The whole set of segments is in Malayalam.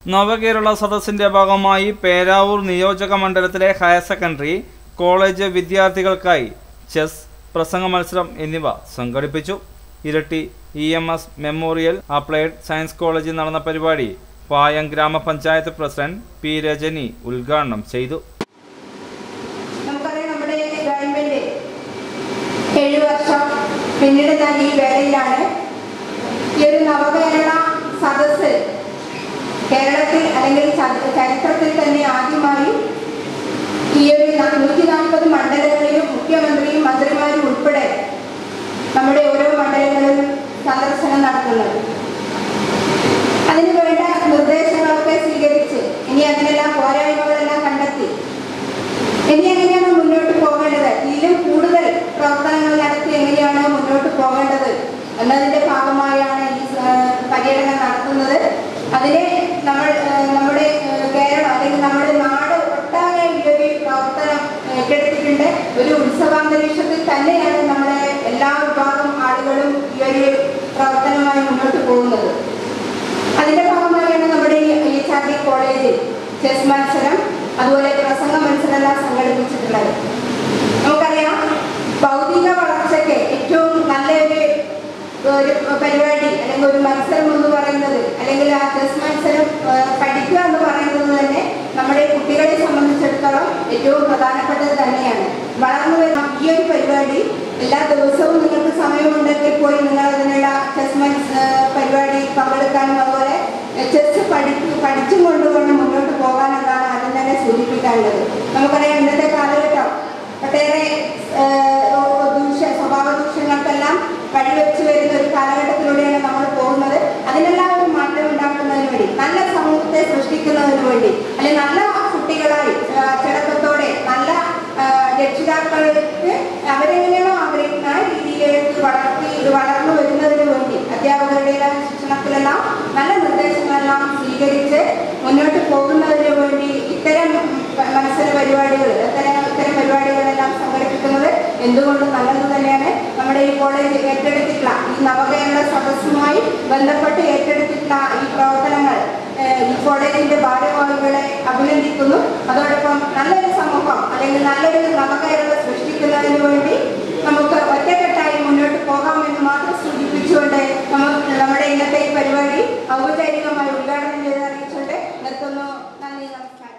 നവകേരള സദസ്സിന്റെ ഭാഗമായി പേരാവൂർ നിയോജക മണ്ഡലത്തിലെ ഹയർ സെക്കൻഡറി കോളേജ് വിദ്യാർത്ഥികൾക്കായി ചെസ് പ്രസംഗ മത്സരം എന്നിവ സംഘടിപ്പിച്ചു Iritty E M S memorial applied science കോളേജിൽ നടന്ന പരിപാടി പായം ഗ്രാമപഞ്ചായത്ത് പ്രസിഡന്റ് പി രജനി ഉദ്ഘാടനം ചെയ്തു നമുക്കറിയാം നമ്മുടെ ഗവൺമെന്റ് ഏഴു വർഷം പിന്നിടുന്ന ഈ വേളയിലാണ് ഈ ഒരു നവകേരള സദസ്സ് കേരളത്തിൽ അല്ലെങ്കിൽ ച- ചരിത്രത്തിൽ തന്നെ ആദ്യമായി ഈ ഒരു നൂറ്റി നാൽപ്പത് മണ്ഡലങ്ങളിലും മുഖ്യമന്ത്രിയും മന്ത്രിമാരും ഉൾപ്പെടെ നമ്മുടെ ഓരോ മണ്ഡലങ്ങളിലും സന്ദർശനം നടത്തുന്നത് അതിന് വേണ്ട നിർദ്ദേശങ്ങളൊക്കെ സ്വീകരിച്ച് ഇനി അതിനെല്ലാം പോരായ്മകളെല്ലാം കണ്ടെത്തി ഇനി എങ്ങനെയാണ് മുന്നോട്ട് പോകേണ്ടത് ഇതിലും കൂടുതൽ പ്രവർത്തനങ്ങൾ നടത്തി എങ്ങനെയാണ് മുന്നോട്ട് പോകേണ്ടത് എന്നതിന്റെ ഭാഗമായാണ് ഈ ആ, പര്യടനം നടത്തുന്നത് അതിനെ നമ്മൾ ആ, നമ്മുടെ ആ, കേരളം അല്ലെങ്കിൽ നമ്മുടെ നാട് ഒട്ടാകെ ഈ ഒരു പ്രവർത്തനം ഏറ്റെടുത്തിട്ടുണ്ട് ഒരു ഉത്സവാന്തരീക്ഷത്തിൽ തന്നെയാണ് നമ്മുടെ എല്ലാ വിഭാഗം ആളുകളും ഈ ഒരു പ്രവർത്തനവുമായി മുന്നോട്ട് പോകുന്നത് അതിന്റെ ഭാഗമായാണ് നമ്മുടെ ഈ H R D college chess മത്സരം അതുപോലെ പ്രസംഗ മത്സരം എല്ലാം സംഘടിപ്പിച്ചിട്ടുള്ളത് നമുക്കറിയാം ഭൗതിക വളർച്ചയ്ക്ക് ഏറ്റവും നല്ലൊരു ഒരു പരിപാടി അല്ലെങ്കിൽ ഒരു മത്സരം എന്ന് പറയുന്നത് അല്ലെങ്കിൽ ആ ചെസ് മത്സരം ആ, പഠിക്കുക എന്ന് പറയുന്നത് തന്നെ നമ്മുടെ കുട്ടികളെ സംബന്ധിച്ചിടത്തോളം ഏറ്റവും പ്രധാനപ്പെട്ടത് തന്നെയാണ് വളർന്നു വരുന്ന ഈ ഒരു പരിപാടി എല്ലാ ദിവസവും നിങ്ങൾക്ക് സമയമുണ്ടെങ്കിൽ പോയി നിങ്ങൾ അതിനുള്ള ചെസ് മത്സ പരിപാടി പങ്കെടുക്കാനും അതുപോലെ ചെസ് പഠിച്ചു പഠിച്ചും കൊണ്ടുകൊണ്ട് മുന്നോട്ട് പോകാനെന്നാണ് ആദ്യം തന്നെ സൂചിപ്പിക്കാനുള്ളത് നമുക്കറിയാം ഇന്നത്തെ കാലഘട്ടം ഒട്ടേറെ ഏഹ്, ദൂഷ്യ സ്വഭാവ ദൂഷ്യങ്ങൾക്കെല്ലാം വഴിവെച്ച് വരുന്ന ഒരു കാലഘട്ടത്തിലൂടെയാണ് നമ്മൾ പോകുന്നത് അതിനെല്ലാം ഒരു മാറ്റം ഉണ്ടാക്കുന്നതിന് വേണ്ടി നല്ല സമൂഹത്തെ സൃഷ്ടിക്കുന്നതിന് വേണ്ടി അല്ലെങ്കിൽ നല്ല കുട്ടികളായി ആ, അച്ചടക്കത്തോടെ നല്ല ആ, രക്ഷിതാക്കൾക്ക് അവരെങ്ങനെയാണോ ആഗ്രഹിക്കുന്ന ആ രീതിയിലേക്ക് വളർത്തി ഇത് വളർന്നു വരുന്നതിന് വേണ്ടി അധ്യാപകരുടെയെല്ലാം ശിക്ഷണത്തിലെല്ലാം നല്ല നിർദ്ദേശങ്ങളെല്ലാം സ്വീകരിച്ച് മുന്നോട്ട് പോകുന്നതിന് വേണ്ടി ഇത്തരം പ- മത്സര പരിപാടികൾ ഇത്തരം ഇത്തരം പരിപാടികളെല്ലാം സംഘടിപ്പിക്കുന്നത് എന്തുകൊണ്ടും നല്ലത് തന്നെയാണ് നമ്മുടെ ഈ കോളേജ് ഏറ്റെടുത്തിട്ടുള്ള ഈ നവകേരള സദസ്സുമായി ബന്ധപ്പെട്ട് ഏറ്റെടുത്തിട്ടുള്ള ഈ പ്രവർത്തനങ്ങൾ ഏഹ്, ഈ കോളേജിന്റെ ഭാരവാഹികളെ അഭിനന്ദിക്കുന്നു അതോടൊപ്പം നല്ലൊരു സമൂഹം അല്ലെങ്കിൽ നല്ലൊരു നവകേരള സൃഷ്ടിക്കുന്നതിന് വേണ്ടി നമുക്ക് ഒറ്റക്കെട്ടായി മുന്നോട്ട് പോകാമെന്ന് മാത്രം സൂചിപ്പിച്ചുകൊണ്ട് നമുക്ക് നമ്മുടെ ഇന്നത്തെ ഈ പരിപാടി ഔപചാരികമായി ഉദ്ഘാടനം ചെയ്ത് അറിയിച്ചുകൊണ്ട് നിർത്തുന്നു നന്ദി നമസ്കാരം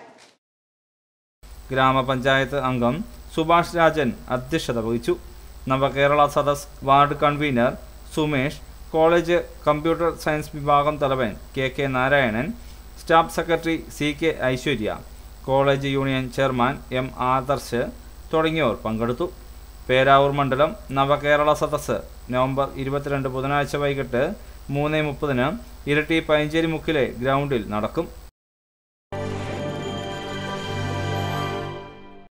ഗ്രാമപഞ്ചായത്ത് അംഗം സുഭാഷ് രാജൻ അധ്യക്ഷത വഹിച്ചു Navakerala Sadas ward convener Sumesh college computer science വിഭാഗം തലവൻ K K Narayanan staff secretary C K Aishwarya college union chairman M Adarsh തുടങ്ങിയവർ പങ്കെടുത്തു പേരാവൂർ മണ്ഡലം നവകേരള സദസ്സ് നവംബർ ഇരുപത്തിരണ്ട് ബുധനാഴ്ച വൈകിട്ട് മൂന്ന് മുപ്പതിന് ഇരട്ടി പൈഞ്ചേരി മുക്കിലെ ഗ്രൗണ്ടിൽ നടക്കും